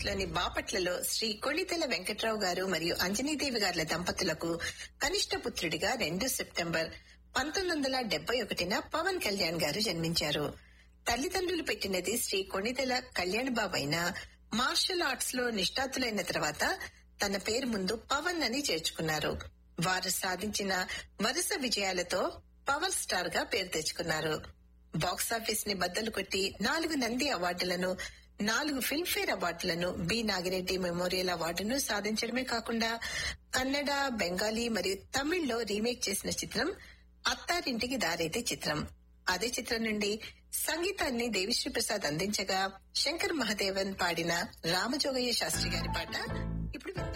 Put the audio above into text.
లోని బాపట్లలో శ్రీ కొణితెల వెంకట్రావు గారు మరియు అంజనీదేవి గారుల దంపతులకు కనిష్ట పుత్రుడిగా రెండు సెప్టెంబర్ పంతొమ్మిది వందల డెబ్బై ఒకటిన పవన్ కళ్యాణ్ గారు జన్మించారు తల్లిదండ్రులు పెట్టినది శ్రీ కొణితెల కళ్యాణ్ బాబు అయినా మార్షల్ ఆర్ట్స్ లో నిష్ణాతులైన తర్వాత తన పేరు ముందు పవన్ అని చేర్చుకున్నారు వారు సాధించిన వరుస విజయాలతో పవర్ స్టార్ గా పేరు తెచ్చుకున్నారు బాక్సాఫీస్ ని బద్దలు కొట్టి నాలుగు నంది అవార్డులను నాలుగు ఫిల్మ్ఫేర్ అవార్డులను బి నాగిరెడ్డి మెమోరియల్ అవార్డును సాధించడమే కాకుండా కన్నడ బెంగాలీ మరియు తమిళ్లో రీమేక్ చేసిన చిత్రం అత్తారింటికి దారైతే చిత్రం అదే చిత్రం నుండి సంగీతాన్ని దేవిశ్రీ ప్రసాద్ అందించగా శంకర్ మహదేవన్ పాడిన రామజోగయ్య శాస్త్రి గారి పాట ఇప్పుడు విందాం.